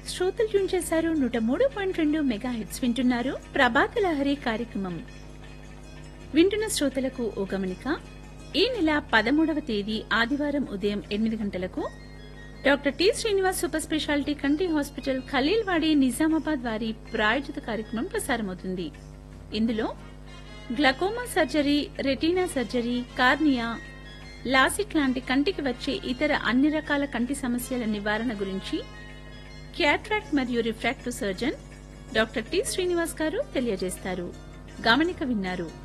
శ్రోతలు ట్యూన్ చేశారు నూట మూడు పాయింట్ రెండు మెగా హిట్స్ వింటున్నారు ప్రభాత లహరి కార్యక్రమం వింటున్న శ్రోతలకు ఓ గమనిక ఈ నెల పదమూడవ తేదీ ఆదివారం ఉదయం ఎనిమిది గంటలకు doctor T Srinivas super speciality కంటి హాస్పిటల్ ఖలీల్వాడి నిజామాబాద్ వారి ప్రాయోజిత కార్యక్రమం ప్రసారమవుతుంది ఇందులో glaucoma surgery retina surgery cornea LASIK లాంటి కంటికి వచ్చే ఇతర అన్ని రకాల కంటి సమస్యల నివారణ గురించి క్యాట్రాక్ట్ మరియు refractive surgeon doctor T Srinivas గారు తెలియజేస్తారు గమనిక విన్నారు